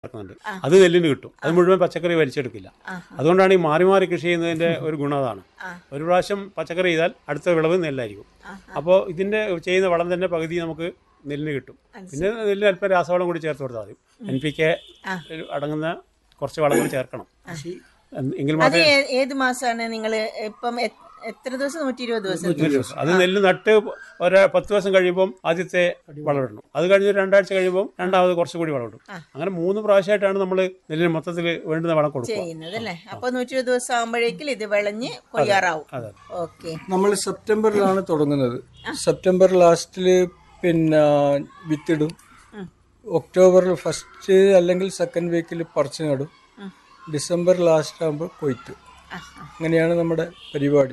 കിടക്കുന്നുണ്ട് അത് നെല്ലിന് കിട്ടും അത് മുഴുവൻ പച്ചക്കറി വലിച്ചെടുക്കില്ല അതുകൊണ്ടാണ് ഈ മാറി മാറി കൃഷി ചെയ്യുന്നതിന്റെ ഒരു ഗുണം അതാണ് ഒരു പ്രാവശ്യം പച്ചക്കറി ചെയ്താൽ അടുത്ത വിളവ് നെല്ലായിരിക്കും അപ്പോൾ ഇതിന്റെ ചെയ്യുന്ന വളം തന്നെ പകുതി നമുക്ക് നെല്ലിന് കിട്ടും പിന്നെ നെല്ലിന് അല്പം രാസവളം കൂടി ചേർത്ത് കൊടുത്താൽ മതി എൻ പി കെ അടങ്ങുന്ന കുറച്ച് വളം കൂടി ചേർക്കണം എങ്കിൽ അത് മാത്രമേ ഏ- ഏത് മാസമാണ് നിങ്ങൾ ഇപ്പം എ- എത്ര ദിവസം നൂറ്റി ഇരുപത് ദിവസം അത് നെല്ല് നട്ട് ഒരു പത്ത് ദിവസം കഴിയുമ്പം ആദ്യത്തെ വളമിടണം അത് കഴിഞ്ഞ് രണ്ടാഴ്ച കഴിയുമ്പോൾ രണ്ടാമത് കുറച്ചുകൂടി വളമിടും അങ്ങനെ മൂന്ന് പ്രാവശ്യമായിട്ടാണ് നമ്മൾ നെല്ലിന് മൊത്തത്തിൽ വേണ്ടുന്ന വളം കൊടുക്കുക ചെയ്യുന്നത് അല്ലേ അപ്പൊ നൂറ്റി ഇരുപത് ദിവസം ആകുമ്പോഴേക്കും ഇത് വിളഞ്ഞ് കൊയ്യാറാവും അതെ ഓക്കെ നമ്മൾ സെപ്റ്റംബറിലാണ് തുടങ്ങുന്നത് സെപ്റ്റംബർ ലാസ്റ്റിൽ പിന്നെ വിത്തിടും ഒക്ടോബറിൽ ഫസ്റ്റ് അല്ലെങ്കിൽ സെക്കൻഡ് വീക്കിൽ പറിച്ചു നടും ഡിസംബർ ലാസ്റ്റ് ആകുമ്പോൾ കൊയ്ത്ത് അങ്ങനെയാണ് നമ്മുടെ പരിപാടി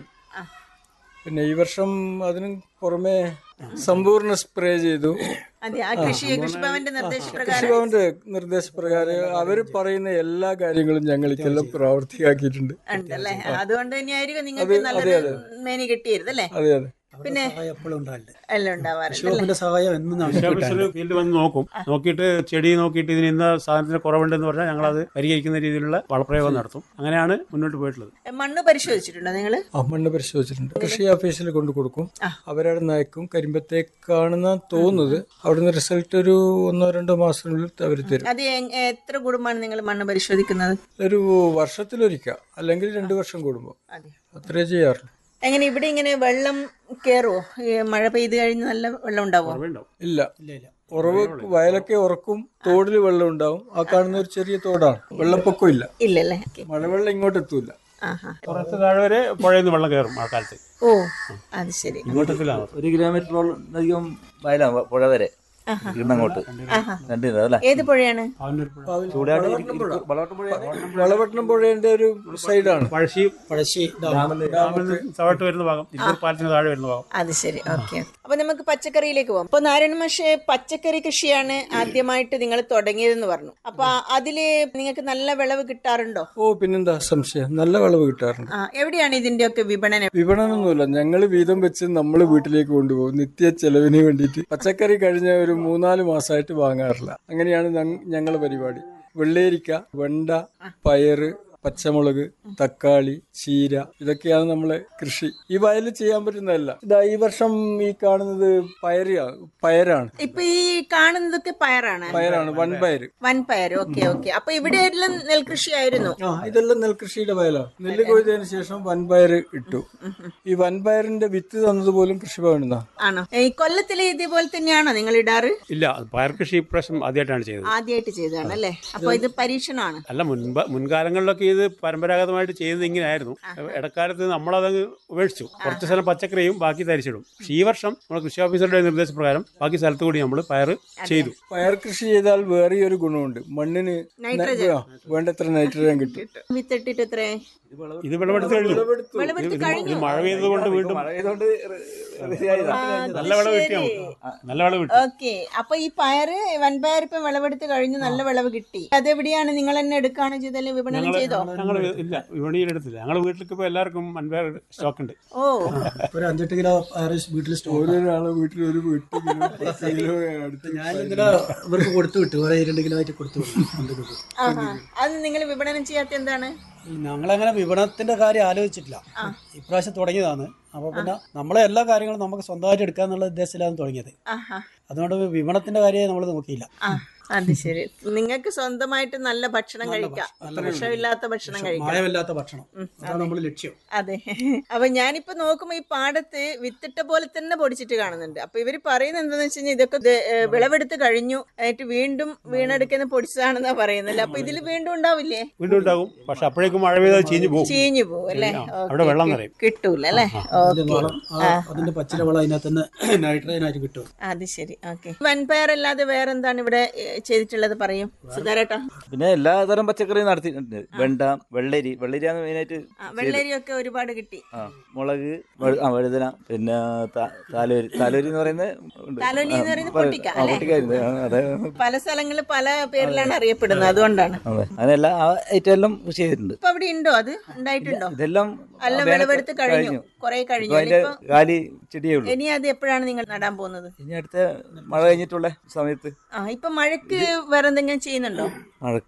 പിന്നെ ഈ വർഷം അതിന് പുറമെ സമ്പൂർണ്ണ സ്പ്രേ ചെയ്തു അതെ ആ കൃഷി കൃഷിഭവന്റെ നിർദ്ദേശപ്രകാരം കൃഷിഭവന്റെ നിർദ്ദേശപ്രകാരം അവർ പറയുന്ന എല്ലാ കാര്യങ്ങളും ഞങ്ങൾക്കെല്ലാം പ്രാവർത്തികമാക്കിയിട്ടുണ്ട് ഉണ്ടല്ലേ അതുകൊണ്ട് തന്നെയായിരിക്കും നിങ്ങൾക്ക് നല്ലൊരു മേനി കിട്ടിയത് അല്ലേ അതെ അതെ പിന്നെ സഹായം എപ്പോഴും ഉണ്ടാവില്ല എല്ലാം ഉണ്ടാവാറുണ്ട് ഷോപ്പിന്റെ സഹായം എന്നും നമുക്ക് ഓഫീസർ ഫീൽഡ് വന്ന് നോക്കും നോക്കിയിട്ട് ചെടി നോക്കിയിട്ട് ഇതിന് ഇന്ന സാധനത്തിന് കുറവുണ്ടെന്ന് പറഞ്ഞാൽ ഞങ്ങൾ അത് പരിഹരിക്കുന്ന രീതിയിലുള്ള വളപ്രയോഗം നടത്തും അങ്ങനെയാണ് മുന്നോട്ട് പോയിട്ടുള്ളത് മണ്ണ് പരിശോധിച്ചിട്ടുണ്ടോ നിങ്ങള് ആ മണ്ണ് പരിശോധിച്ചിട്ടുണ്ട് കൃഷി ഓഫീസിൽ കൊണ്ടു കൊടുക്കും അവരവിടെ നയക്കും കരിമ്പത്തേക്കാണെന്നാ തോന്നുന്നത് അവിടുന്ന് റിസൾട്ട് ഒരു ഒന്നോ രണ്ടോ മാസത്തിനുള്ളിൽ അവർ തരും അത് എ- എത്ര കുടുംബമാണ് നിങ്ങൾ മണ്ണ് പരിശോധിക്കുന്നത് ഒരു വർഷത്തിലൊരിക്ക അല്ലെങ്കിൽ രണ്ടു വർഷം കൂടുമ്പോൾ അതെ അത്രേ ചെയ്യാറുള്ളൂ എങ്ങനെ ഇവിടെ ഇങ്ങനെ വെള്ളം കേറുവോ ഈ മഴ പെയ്ത് കഴിഞ്ഞ് നല്ല വെള്ളം ഉണ്ടാവോ ഉണ്ടാവും ഇല്ല ഉറവ് വയലൊക്കെ ഉറക്കും തോടിൽ വെള്ളം ഉണ്ടാവും ആ കാണുന്ന ഒരു ചെറിയ തോടാണ് വെള്ളപ്പൊക്കം ഇല്ല ഇല്ലല്ലേ ഓക്കെ മഴവെള്ളം ഇങ്ങോട്ട് എത്തൂല ആഹാ പുറത്ത് താഴെ വരെ പുഴയിൽ നിന്ന് വെള്ളം കയറും മഴക്കാലത്ത് ഓ അത് ശരി ഇങ്ങോട്ടത്തിലാണ് ഒരു കിലോമീറ്ററോളം അധികം വയലാണ് പുഴ വരെ ഇന്നങ്ങോട്ട് രണ്ടിന് അല്ലേ ഏത് പുഴയാണ് ചൂടാണ്ട് വളവട്ടം പുഴയാണ് വളപട്ടണം പുഴയുടെ ഒരു സൈഡാണ് പഴശ്ശി പഴശ്ശി ഡാമിൽ നിന്ന് താഴോട്ട് വരുന്ന ഭാഗം ഇല്ലൂർ പാലത്തിന് താഴെ വരുന്ന ഭാഗം അത് ശരി ഓക്കെ അപ്പൊ നമുക്ക് പച്ചക്കറിയിലേക്ക് പോകാം അപ്പൊ നാരായണ മാഷെ പച്ചക്കറി കൃഷിയാണ് ആദ്യമായിട്ട് നിങ്ങൾ തുടങ്ങിയതെന്ന് പറഞ്ഞു അപ്പൊ അതില് നിങ്ങൾക്ക് നല്ല വിളവ് കിട്ടാറുണ്ടോ ഓ പിന്നെന്താ സംശയം നല്ല വിളവ് കിട്ടാറുണ്ട് ആ എവിടെയാണ് ഇതിന്റെ ഒക്കെ വിപണനം വിപണനമൊന്നുമില്ല ഞങ്ങൾ വീതം വെച്ച് നമ്മൾ വീട്ടിലേക്ക് കൊണ്ടുപോകും നിത്യ ചെലവിന് വേണ്ടിയിട്ട് പച്ചക്കറി കഴിഞ്ഞ ഒരു മൂന്നാല് മാസമായിട്ട് വാങ്ങാറില്ല അങ്ങനെയാണ് ഞങ്ങളെ പരിപാടി വെള്ളേരിക്ക വെണ്ട പയറ് പച്ചമുളക് തക്കാളി ചീര ഇതൊക്കെയാണ് നമ്മളെ കൃഷി ഈ വയലിൽ ചെയ്യാൻ പറ്റുന്നതല്ല ഇതാ ഈ വർഷം ഈ കാണുന്നത് പയറാ പയറാണ് ഇപ്പൊ ഈ കാണുന്നതൊക്കെ പയറാണ് പയറാണ് വൻപയർ വൻപയർ ഓക്കെ ഓക്കെ അപ്പൊ ഇവിടെ എല്ലാം നെൽകൃഷി ആയിരുന്നു ആ ഇതെല്ലാം നെൽകൃഷിയുടെ വയലാണ് നെല്ല് കൊയ്തതിന് ശേഷം വൻപയർ ഇട്ടു ഈ വൻപയറിന്റെ വിത്ത് തന്നത് പോലും കൃഷിഭവനിന്നാ ആണോ ഈ കൊല്ലത്തിലെ ഇതേപോലെ തന്നെയാണോ നിങ്ങൾ ഇടാറ് ഇല്ല അത് പയർ കൃഷി ഇപ്രാവശ്യം ആദ്യമായിട്ടാണ് ചെയ്തത് ആദ്യമായിട്ട് ചെയ്തതാണ് അല്ലേ അപ്പൊ ഇത് പരീക്ഷണമാണ് അല്ല മുൻപ് മുൻകാലങ്ങളിലൊക്കെ ഇത് പരമ്പരാഗതമായിട്ട് ചെയ്യുന്നത് ഇങ്ങനെയായിരുന്നു ഇടക്കാലത്ത് നമ്മളതങ്ങ് ഉപേക്ഷിച്ചു കുറച്ച് സ്ഥലം പച്ചക്കറിയും ബാക്കി തരിച്ചിടും പക്ഷേ ഈ വർഷം നമ്മുടെ കൃഷി ഓഫീസറുടെ നിർദ്ദേശപ്രകാരം ബാക്കി സ്ഥലത്ത് കൂടി നമ്മൾ പയർ ചെയ്തു പയർ കൃഷി ചെയ്താൽ വേറെ ഒരു ഗുണമുണ്ട് മണ്ണിന് നൈട്രജൻ. ആ, വേണ്ടത്ര നൈട്രജൻ കിട്ടും വിത്തിട്ടിട്ട് എത്ര ഇത് വിളവെടുത്ത് കഴിഞ്ഞു വിളവെടുത്ത് ഇത് കഴിഞ്ഞു മഴ പെയ്തതുകൊണ്ട് വീണ്ടും മഴ പെയ്തോണ്ട് റെഡിയായതാ. നല്ല വിളവ് കിട്ടി നമുക്ക് നല്ല വിളവ് കിട്ടി ഓക്കെ അപ്പൊ ഈ പയറ് വൻപയർ ഇപ്പൊ വിളവെടുത്ത് കഴിഞ്ഞു നല്ല വിളവ് കിട്ടി അതെവിടെയാണ് നിങ്ങൾ തന്നെ എടുക്കുകയാണോ ചെയ്തല്ലേ വിപണനം ചെയ്തോ ഞങ്ങൾ ഇല്ല വിപണിയിൽ എടുത്തില്ല ഞങ്ങൾ വീട്ടിലേക്ക് ഇപ്പോൾ എല്ലാവർക്കും മൺപയർ സ്റ്റോക്ക് ഉണ്ട് ഓ ഒരു അഞ്ചെട്ട് കിലോ പയറ് വീട്ടിൽ സ്റ്റോർ ഓരോരാളെ വീട്ടിൽ ഒരു വീട്ടിൽ കിലോ പത്ത് കിലോ അടുത്ത് ഞാൻ ഇന്നലെ ഇവർക്ക് കൊടുത്തു വിട്ടു ഒരു രണ്ട് കിലോ ആയിട്ട് കൊടുത്തു വിട്ടു രണ്ട് കിലോ. ആഹാ അത് നിങ്ങൾ വിപണനം ചെയ്യാത്ത എന്താണ് ഈ ഞങ്ങളങ്ങനെ വിപണനത്തിന്റെ കാര്യം ആലോചിച്ചിട്ടില്ല ഇപ്രാവശ്യം തുടങ്ങിയതാണ് അപ്പൊ പിന്നെ നമ്മളെ എല്ലാ കാര്യങ്ങളും നമുക്ക് സ്വന്തമായിട്ട് എടുക്കാന്നുള്ള ഉദ്ദേശത്തിലാണ് തുടങ്ങിയത് ആഹാ അതുകൊണ്ട് വിപണത്തിന്റെ കാര്യം നമ്മൾ നോക്കിയില്ല ആ അത് ശരി നിങ്ങൾക്ക് സ്വന്തമായിട്ട് നല്ല ഭക്ഷണം കഴിക്കാം വിഷമില്ലാത്ത ഭക്ഷണം കഴിക്കാം മായമില്ലാത്ത ഭക്ഷണം അതാണ് നമ്മൾ ലക്ഷ്യം അതെ അപ്പൊ ഞാനിപ്പോ നോക്കുമ്പോ ഈ പാടത്ത് വിത്തിട്ട പോലെ തന്നെ പൊടിച്ചിട്ട് കാണുന്നുണ്ട് അപ്പൊ ഇവര് പറയുന്നത് എന്താന്ന് വെച്ച് കഴിഞ്ഞാൽ ഇതൊക്കെ ദേ, ഏ, വിളവെടുത്ത് കഴിഞ്ഞു എന്നിട്ട് വീണ്ടും വീണെടുക്കുന്ന പൊടിച്ചതാണെന്നാ പറയുന്നത് അപ്പൊ ഇതിൽ വീണ്ടും ഉണ്ടാവില്ലേ വീണ്ടും ഉണ്ടാകും പക്ഷെ അപ്പോഴേക്കും മഴ പെയ്താൽ ചീഞ്ഞു പോകും ചീഞ്ഞു പോകും അല്ലേ അവിടെ വെള്ളം നിറയും കിട്ടൂല അല്ലേ അതിന്റെ ഓക്കെ വളം ആ, അതിന്റെ പച്ചില വളം അതിനകത്ത് തന്നെ നൈട്രജൻ ആയിട്ട് കിട്ടും അത് ശരി ഓക്കെ വൻപയർ അല്ലാതെ വേറെ എന്താണ് ഇവിടെ ഏ, ചെയ്തിട്ടുള്ളത് പറയും സുധാരേട്ടാ പിന്നെ എല്ലാ തരം പച്ചക്കറിയും നടത്തിയിട്ടുണ്ട് വെണ്ട വെള്ളരി വെള്ളരിയാണ് മെയിനായിട്ട് ആ, വെള്ളരിയൊക്കെ ഒരുപാട് കിട്ടി ആ മുളക് വഴു- ആ വഴുതന പിന്നെ താ- താലോരി താലോരി എന്ന് പറയുന്നത് ഉണ്ട്. താലോലി എന്ന് പറയുന്നത് ആ, പൊട്ടിക്ക, ആ, പൊട്ടിക്കായിരുന്നു ആ, അതെ പല സ്ഥലങ്ങളിൽ പല പേരിലാണ് അറിയപ്പെടുന്നത് അതുകൊണ്ടാണ് അതെ അതിനെല്ലാം ആ ഐറ്റം എല്ലാം കൃഷി ചെയ്തിട്ടുണ്ട് ഇപ്പൊ അവിടെ ഉണ്ടോ അത് ഉണ്ടായിട്ടുണ്ടോ ഇതെല്ലാം അല്ല വേനൽ വിളവെടുത്ത് കഴിഞ്ഞു കുറെ ഇപ്പൊ കഴിഞ്ഞു അതിന്റെ ഇനിയിപ്പോ കാലി ചെടിയേ ഉള്ളൂ ഇനി അത് എപ്പോഴാണ് നിങ്ങൾ നടാൻ പോകുന്നത് ഇനി അടുത്ത മഴ കഴിഞ്ഞിട്ടുള്ള സമയത്ത് ആ ഇപ്പൊ മഴക്ക് വേറെ എന്തെങ്കിലും ചെയ്യുന്നുണ്ടോ മഴ